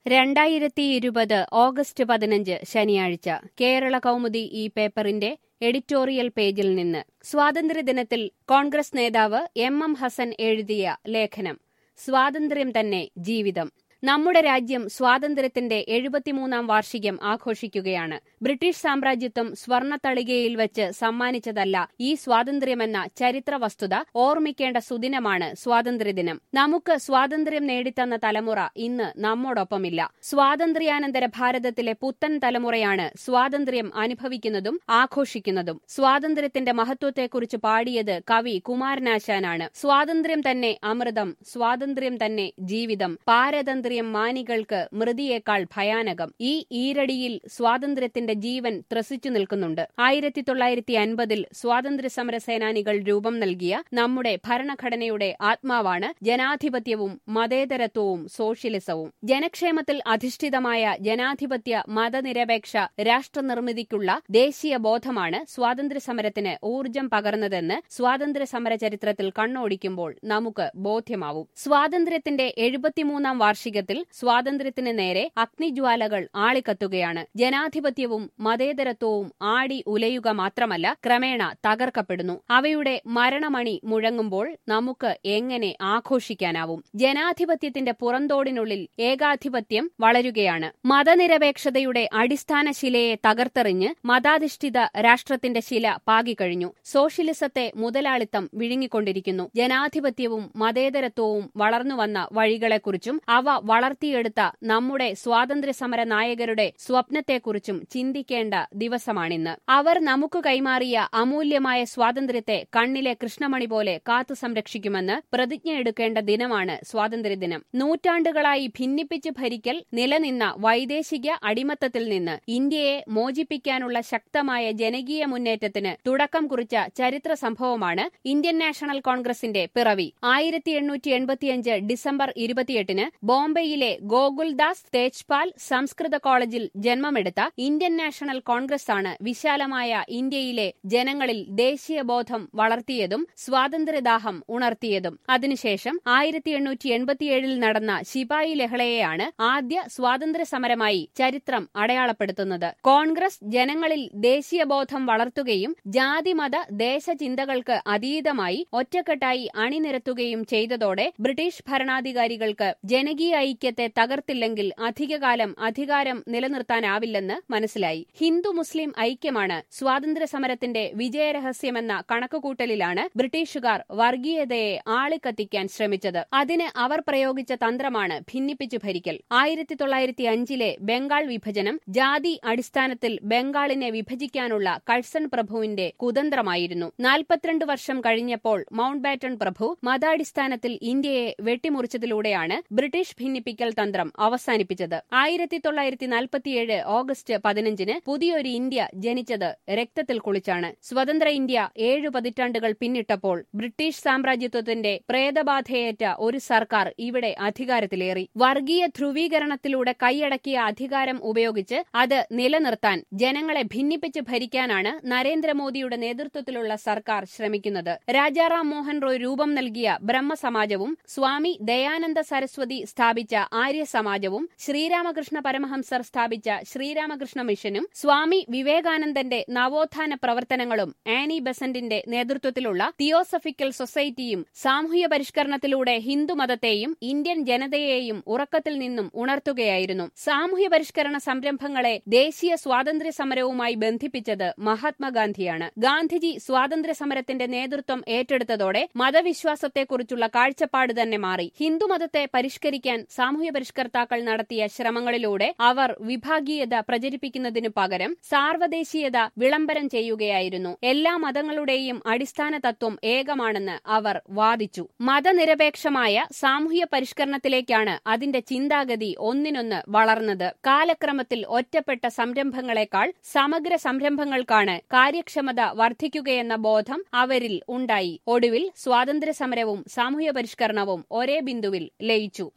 രണ്ടായിരത്തി ഇരുപത് ഓഗസ്റ്റ് പതിനഞ്ച് ശനിയാഴ്ച കേരള കൗമുദി ഈ പേപ്പറിന്റെ എഡിറ്റോറിയൽ പേജിൽ നിന്ന് സ്വാതന്ത്ര്യദിനത്തിൽ കോൺഗ്രസ് നേതാവ് എം എം ഹസൻ എഴുതിയ ലേഖനം സ്വാതന്ത്ര്യം തന്നെ ജീവിതം നമ്മുടെ രാജ്യം സ്വാതന്ത്ര്യത്തിന്റെ എഴുപത്തിമൂന്നാം വാർഷികം ആഘോഷിക്കുകയാണ് ബ്രിട്ടീഷ് സാമ്രാജ്യത്വം സ്വർണത്തളികയിൽ വെച്ച് സമ്മാനിച്ചതല്ല ഈ സ്വാതന്ത്ര്യമെന്ന ചരിത്ര വസ്തുത ഓർമ്മിക്കേണ്ട സുദിനമാണ് സ്വാതന്ത്ര്യദിനം നമുക്ക് സ്വാതന്ത്ര്യം നേടിത്തന്ന തലമുറ ഇന്ന് നമ്മോടൊപ്പമില്ല സ്വാതന്ത്ര്യാനന്തര ഭാരതത്തിലെ പുത്തൻ തലമുറയാണ് സ്വാതന്ത്ര്യം അനുഭവിക്കുന്നതും ആഘോഷിക്കുന്നതും സ്വാതന്ത്ര്യത്തിന്റെ മഹത്വത്തെക്കുറിച്ച് പാടിയത് കവി കുമാരനാശാനാണ് സ്വാതന്ത്ര്യം തന്നെ അമൃതം സ്വാതന്ത്ര്യം തന്നെ ജീവിതം പാരതന്ത്ര്യം മാനികൾക്ക് മൃതിയേക്കാൾ ഭയാനകം ഈ ഈരടിയിൽ സ്വാതന്ത്ര്യത്തിന്റെ ജീവൻ ത്രസിച്ചു നിൽക്കുന്നുണ്ട് ആയിരത്തി തൊള്ളായിരത്തി അൻപതിൽ സ്വാതന്ത്ര്യ സമര സേനാനികൾ രൂപം നൽകിയ നമ്മുടെ ഭരണഘടനയുടെ ആത്മാവാണ് ജനാധിപത്യവും മതേതരത്വവും സോഷ്യലിസവും ജനക്ഷേമത്തിൽ അധിഷ്ഠിതമായ ജനാധിപത്യ മതനിരപേക്ഷ രാഷ്ട്രനിർമ്മിതിക്കുള്ള ദേശീയ ബോധമാണ് സ്വാതന്ത്ര്യ സമരത്തിന് ഊർജം പകർന്നതെന്ന് സ്വാതന്ത്ര്യ സമര ചരിത്രത്തിൽ കണ്ണോടിക്കുമ്പോൾ നമുക്ക് ബോധ്യമാവും സ്വാതന്ത്ര്യത്തിന്റെ എഴുപത്തിമൂന്നാം വാർഷികത്തിൽ സ്വാതന്ത്ര്യത്തിന് നേരെ അഗ്നിജ്വാലകൾ ആളിക്കത്തുകയാണ് ജനാധിപത്യവും മതേതരത്വവും ആടി ഉലയുക മാത്രമല്ല ക്രമേണ തകർക്കപ്പെടുന്നു അവയുടെ മരണമണി മുഴങ്ങുമ്പോൾ നമുക്ക് എങ്ങനെ ആഘോഷിക്കാനാവും ജനാധിപത്യത്തിന്റെ പുറന്തോടിനുള്ളിൽ ഏകാധിപത്യം വളരുകയാണ് മതനിരപേക്ഷതയുടെ അടിസ്ഥാന ശിലയെ തകർത്തെറിഞ്ഞ് മതാധിഷ്ഠിത രാഷ്ട്രത്തിന്റെ ശില പാകിക്കഴിഞ്ഞു സോഷ്യലിസത്തെ മുതലാളിത്തം വിഴുങ്ങിക്കൊണ്ടിരിക്കുന്നു ജനാധിപത്യവും മതേതരത്വവും വളർന്നുവന്ന വഴികളെക്കുറിച്ചും അവ വളർത്തിയെടുത്ത നമ്മുടെ സ്വാതന്ത്ര്യ സമര നായകരുടെ സ്വപ്നത്തെക്കുറിച്ചും ചിന്തിക്കേണ്ട ദിവസമാണിന്ന് അവർ നമുക്ക് കൈമാറിയ അമൂല്യമായ സ്വാതന്ത്ര്യത്തെ കണ്ണിലെ കൃഷ്ണമണി പോലെ കാത്തു സംരക്ഷിക്കുമെന്ന് പ്രതിജ്ഞയെടുക്കേണ്ട ദിനമാണ് സ്വാതന്ത്ര്യദിനം നൂറ്റാണ്ടുകളായി ഭിന്നിപ്പിച്ച് ഭരിക്കൽ നിലനിന്ന വൈദേശിക അടിമത്തത്തിൽ നിന്ന് ഇന്ത്യയെ മോചിപ്പിക്കാനുള്ള ശക്തമായ ജനകീയ മുന്നേറ്റത്തിന് തുടക്കം കുറിച്ച ചരിത്ര സംഭവമാണ് ഇന്ത്യൻ നാഷണൽ കോൺഗ്രസിന്റെ പിറവി ആയിരത്തി എണ്ണൂറ്റി എൺപത്തിയഞ്ച് ഡിസംബർ ഇരുപത്തിയെട്ടിന് ബോംബെയിലെ ഗോകുൽദാസ് തേജ്പാൽ സംസ്കൃത കോളേജിൽ ജന്മമെടുത്ത ഇന്ത്യൻ നാഷണൽ കോൺഗ്രസ് ആണ് വിശാലമായ ഇന്ത്യയിലെ ജനങ്ങളിൽ ദേശീയബോധം വളർത്തിയതും സ്വാതന്ത്ര്യദാഹം ഉണർത്തിയതും അതിനുശേഷം ആയിരത്തി എണ്ണൂറ്റി എൺപത്തിയേഴിൽ നടന്ന ശിപായി ലഹളയെയാണ് ആദ്യ സ്വാതന്ത്ര്യ സമരമായി ചരിത്രം അടയാളപ്പെടുത്തുന്നത് കോൺഗ്രസ് ജനങ്ങളിൽ ദേശീയബോധം വളർത്തുകയും ജാതിമത ദേശചിന്തകൾക്ക് അതീതമായി ഒറ്റക്കെട്ടായി അണിനിരത്തുകയും ചെയ്തതോടെ ബ്രിട്ടീഷ് ഭരണാധികാരികൾക്ക് ജനകീയ ഐക്യത്തെ തകർത്തില്ലെങ്കിൽ അധികകാലം അധികാരം നിലനിർത്താനാവില്ലെന്ന് മനസ്സിലായി ഹിന്ദു മുസ്ലിം ഐക്യമാണ് സ്വാതന്ത്ര്യ സമരത്തിന്റെ വിജയരഹസ്യമെന്ന കണക്കുകൂട്ടലിലാണ് ബ്രിട്ടീഷുകാർ വർഗീയതയെ ആളിക്കത്തിക്കാൻ ശ്രമിച്ചത് അതിന് അവർ പ്രയോഗിച്ച തന്ത്രമാണ് ഭിന്നിപ്പിച്ചു ഭരിക്കൽ ആയിരത്തി തൊള്ളായിരത്തി അഞ്ചിലെ ബംഗാൾ വിഭജനം ജാതി അടിസ്ഥാനത്തിൽ ബംഗാളിനെ വിഭജിക്കാനുള്ള കഴ്സൺ പ്രഭുവിന്റെ കുതന്ത്രമായിരുന്നു നാൽപ്പത്തിരണ്ട് വർഷം കഴിഞ്ഞപ്പോൾ മൌണ്ട് ബാറ്റൺ പ്രഭു മതാടിസ്ഥാനത്തിൽ ഇന്ത്യയെ വെട്ടിമുറിച്ചതിലൂടെയാണ് ബ്രിട്ടീഷ് ഭിന്നിപ്പിക്കൽ തന്ത്രം അവസാനിപ്പിച്ചത് ആയിരത്തി തൊള്ളായിരത്തി നാൽപ്പത്തിയേഴ് ഓഗസ്റ്റ് പതിനഞ്ചിന് പുതിയൊരു ഇന്ത്യ ജനിച്ചത് രക്തത്തിൽ കുളിച്ചാണ് സ്വതന്ത്ര ഇന്ത്യ ഏഴു പതിറ്റാണ്ടുകൾ പിന്നിട്ടപ്പോൾ ബ്രിട്ടീഷ് സാമ്രാജ്യത്വത്തിന്റെ പ്രേതബാധയേറ്റ ഒരു സർക്കാർ ഇവിടെ അധികാരത്തിലേറി വർഗീയ ധ്രുവീകരണത്തിലൂടെ കൈയടക്കിയ അധികാരം ഉപയോഗിച്ച് അത് നിലനിർത്താൻ ജനങ്ങളെ ഭിന്നിപ്പിച്ച് ഭരിക്കാനാണ് നരേന്ദ്രമോദിയുടെ നേതൃത്വത്തിലുള്ള സർക്കാർ ശ്രമിക്കുന്നത് രാജാറാം മോഹൻ റോയ് രൂപം നൽകിയ ബ്രഹ്മസമാജവും സ്വാമി ദയാനന്ദ സരസ്വതി സ്ഥാപിച്ച ആര്യ സമാജവും ശ്രീരാമകൃഷ്ണ പരമഹംസർ സ്ഥാപിച്ച ശ്രീരാമകൃഷ്ണ മിഷനും സ്വാമി വിവേകാനന്ദന്റെ നവോത്ഥാന പ്രവർത്തനങ്ങളും ആനി ബസന്റിന്റെ നേതൃത്വത്തിലുള്ള തിയോസഫിക്കൽ സൊസൈറ്റിയും സാമൂഹ്യ പരിഷ്കരണത്തിലൂടെ ഹിന്ദുമതത്തെയും ഇന്ത്യൻ ജനതയെയും ഉറക്കത്തിൽ നിന്നും ഉണർത്തുകയായിരുന്നു സാമൂഹ്യ പരിഷ്കരണ സംരംഭങ്ങളെ ദേശീയ സ്വാതന്ത്ര്യ സമരവുമായി ബന്ധിപ്പിച്ചത് മഹാത്മാഗാന്ധിയാണ് ഗാന്ധിജി സ്വാതന്ത്ര്യ സമരത്തിന്റെ നേതൃത്വം ഏറ്റെടുത്തതോടെ മതവിശ്വാസത്തെക്കുറിച്ചുള്ള കാഴ്ചപ്പാട് തന്നെ മാറി ഹിന്ദുമതത്തെ പരിഷ്കരിക്കാൻ സാമൂഹ്യ പരിഷ്കർത്താക്കൾ നടത്തിയ ശ്രമങ്ങളിലൂടെ അവർ വിഭാഗീയത പ്രചരിപ്പിക്കുന്നതിനു പകരം സാർവദേശീയത വിളംബരം ചെയ്യുകയായിരുന്നു എല്ലാ മതങ്ങളുടെയും അടിസ്ഥാന തത്വം ഏകമാണെന്ന് അവർ വാദിച്ചു മതനിരപേക്ഷമായ സാമൂഹ്യ പരിഷ്കരണത്തിലേക്കാണ് അതിന്റെ ചിന്താഗതി ഒന്നിനൊന്ന് വളർന്നത് കാലക്രമത്തിൽ ഒറ്റപ്പെട്ട സംരംഭങ്ങളെക്കാൾ സമഗ്ര സംരംഭങ്ങൾക്കാണ് കാര്യക്ഷമത വർദ്ധിക്കുകയെന്ന ബോധം അവരിൽ ഉണ്ടായി ഒടുവിൽ സ്വാതന്ത്ര്യ സമരവും സാമൂഹ്യ പരിഷ്കരണവും ഒരേ ബിന്ദുവിൽ ലയിച്ചു ആ വളർച്ച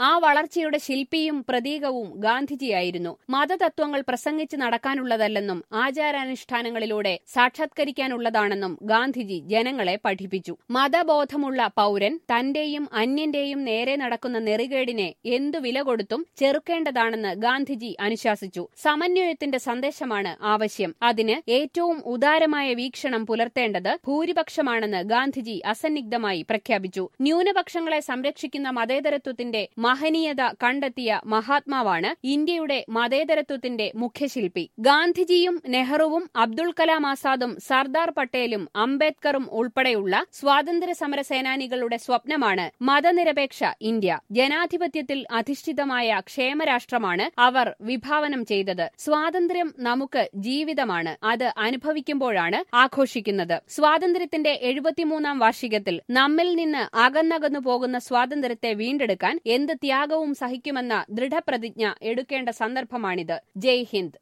വളർച്ചയുടെ ശില്പിയും പ്രതീകവും ഗാന്ധിജിയായിരുന്നു മതതത്വങ്ങൾ പ്രസംഗിച്ച് നടക്കാനുള്ളതല്ലെന്നും ആചാരാനുഷ്ഠാനങ്ങളിലൂടെ സാക്ഷാത്കരിക്കാനുള്ളതാണെന്നും ഗാന്ധിജി ജനങ്ങളെ പഠിപ്പിച്ചു മതബോധമുള്ള പൗരൻ തന്റെയും അന്യന്റെയും നേരെ നടക്കുന്ന നെറികേടിനെ എന്തു വില കൊടുത്തും ചെറുക്കേണ്ടതാണെന്ന് ഗാന്ധിജി അനുശാസിച്ചു സമന്വയത്തിന്റെ സന്ദേശമാണ് ആവശ്യം അതിന് ഏറ്റവും ഉദാരമായ വീക്ഷണം പുലർത്തേണ്ടത് ഭൂരിപക്ഷമാണെന്ന് ഗാന്ധിജി അസന്നിഗ്ധമായി പ്രഖ്യാപിച്ചു ന്യൂനപക്ഷങ്ങളെ സംരക്ഷിക്കുന്ന മതേതരത്വത്തിന്റെ മഹനീയത കണ്ടെത്തിയ മഹാത്മാവാണ് ഇന്ത്യയുടെ മതേതരത്വത്തിന്റെ മുഖ്യശില്പി ഗാന്ധിജിയും നെഹ്റുവും അബ്ദുൾ കലാം ആസാദും സർദാർ പട്ടേലും അംബേദ്കറും ഉൾപ്പെടെയുള്ള സ്വാതന്ത്ര്യ സമര സേനാനികളുടെ സ്വപ്നമാണ് മതനിരപേക്ഷ ഇന്ത്യ ജനാധിപത്യത്തിൽ അധിഷ്ഠിതമായ ക്ഷേമരാഷ്ട്രമാണ് അവർ വിഭാവനം ചെയ്തത് സ്വാതന്ത്ര്യം നമുക്ക് ജീവിതമാണ് അത് അനുഭവിക്കുമ്പോഴാണ് ആഘോഷിക്കുന്നത് സ്വാതന്ത്ര്യത്തിന്റെ എഴുപത്തിമൂന്നാം വാർഷികത്തിൽ നമ്മിൽ നിന്ന് അകന്നകന്നു പോകുന്ന സ്വാതന്ത്ര്യത്തെ വീണ്ടെടുക്കാൻ എന്ത് ത്യാഗവും സഹിക്കുമെന്ന ദൃഢപ്രതിജ്ഞ എടുക്കേണ്ട സന്ദർഭമാണിത് ജയ് ഹിന്ദ്